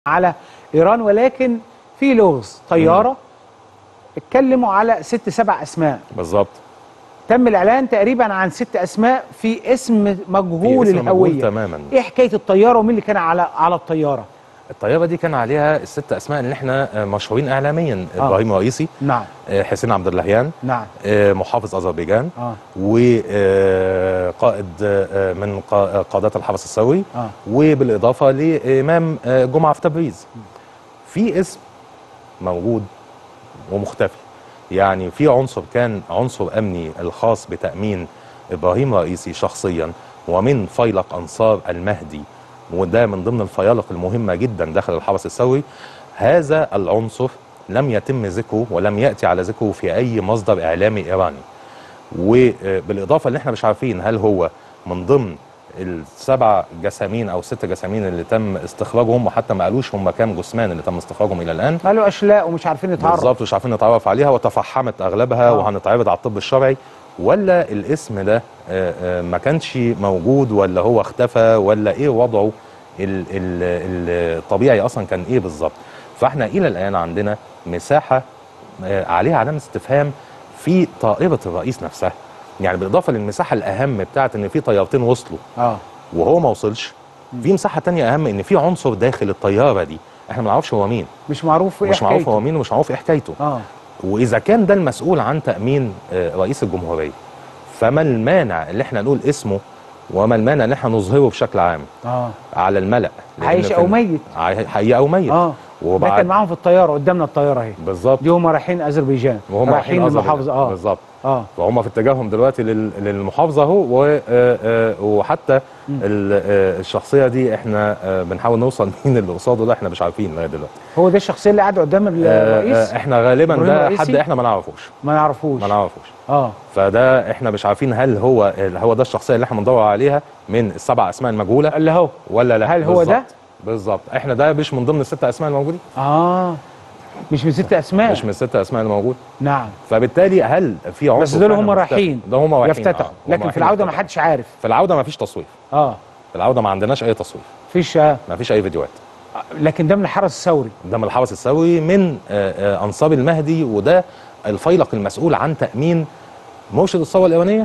على ايران ولكن في لغز طياره اتكلموا على ست سبع اسماء بالظبط تم الاعلان تقريبا عن ست اسماء في اسم مجهول في اسم مجهول الهويه تماما. ايه حكايه الطياره ومين اللي كان على على الطياره الطياره دي كان عليها الست اسماء اللي احنا آه، مشهورين اعلاميا آه. ابراهيم رئيسي نعم آه، حسين عبد اللهيان نعم آه، محافظ اذربيجان اه وقائد من قا- قادات الحرس الثوري اه وبالاضافه لامام آه، جمعه في تبريز في اسم موجود ومختفي يعني في عنصر كان عنصر امني الخاص بتامين ابراهيم رئيسي شخصيا ومن فيلق انصار المهدي وده من ضمن الفيالق المهمه جدا داخل الحرس الثوري هذا العنصر لم يتم ذكره ولم ياتي على ذكره في اي مصدر اعلامي ايراني وبالاضافه اللي احنا مش عارفين هل هو من ضمن السبع جسامين او الست جسامين اللي تم استخراجهم وحتى ما قالوش هم كام جثمان اللي تم استخراجهم الى الان قالوا اشلاء ومش عارفين يتعرف بالظبط مش عارفين نتعرف عليها وتفحمت اغلبها آه. وهنتعرض على الطب الشرعي ولا الاسم ده آه، آه، ما كانش موجود ولا هو اختفى ولا ايه وضعه ال- ال- الطبيعي اصلا كان ايه بالظبط فاحنا الى الان عندنا مساحه آه، عليها علامه استفهام في طائره الرئيس نفسها يعني بالاضافه للمساحه الاهم بتاعت ان في طيارتين وصلوا اه وهو ما وصلش في مساحه تانية اهم ان في عنصر داخل الطياره دي احنا ما نعرفش هو مين مش معروف ايه مش معروف حكايته. هو مين ومش معروف ايه حكايته اه واذا كان ده المسؤول عن تامين آه، رئيس الجمهوريه فما المانع اللي احنا نقول اسمه وما المانع ان احنا نظهره بشكل عام اه على الملا لأن عايش في او ال- ميت عاي- حقيقي او ميت اه ده وبعد كان معاهم في الطياره قدامنا الطياره اهي بالظبط دي هم رايحين اذربيجان وهم رايحين أذربيجان. المحافظه اه بالظبط اه فهم في اتجاههم دلوقتي لل- للمحافظه اهو و- آه، آه، وحتى ال- آه، الشخصيه دي احنا آه، بنحاول نوصل مين اللي قصاده ده احنا مش عارفين لغايه دلوقتي هو ده الشخصيه اللي قاعده قدام آه، الرئيس آه، احنا غالبا إبراهيم ده رئيسي؟ حد احنا ما نعرفوش ما نعرفوش ما نعرفوش اه فده احنا مش عارفين هل هو هو ده الشخصيه اللي احنا بندور عليها من السبع اسماء المجهوله اللي هو ولا لا هل هو ده؟ بالظبط. بالظبط احنا ده مش من ضمن الست اسماء الموجودين اه مش من ست اسماء مش من الست اسماء الموجود نعم فبالتالي هل في عنصر بس دول فعلاً هم مختلف؟ رايحين ده هم رايحين يفتتحوا آه. هم لكن في رايحين العوده ما يفتتحوا. حدش عارف في العوده ما فيش تصوير اه في العوده ما عندناش اي تصوير فيش آه. ما فيش اي فيديوهات لكن ده من الحرس الثوري ده من الحرس الثوري من آه، آه، انصار المهدي وده الفيلق المسؤول عن تامين مرشد الثوره الايرانيه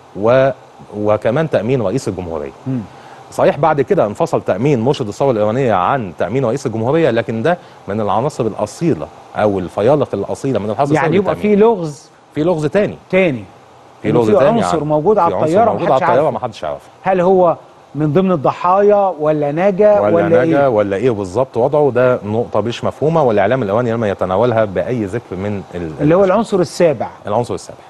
و وكمان تامين رئيس الجمهوريه مم. صحيح بعد كده انفصل تامين مرشد الثوره الايرانيه عن تامين رئيس الجمهوريه لكن ده من العناصر الاصيله او الفيالق الاصيله من الحرس يعني الثوري يبقى للتأمين. في لغز في لغز تاني تاني في إنه لغز في تاني عنصر عن- موجود على في عنصر الطياره موجود على محدش الطياره عارفه ما حدش يعرفه هل هو من ضمن الضحايا ولا نجا ولا, ولا, نجا ايه ولا ايه بالظبط وضعه ده نقطه مش مفهومه والاعلام الايراني لما يتناولها باي ذكر من ال- اللي هو العنصر السابع العنصر السابع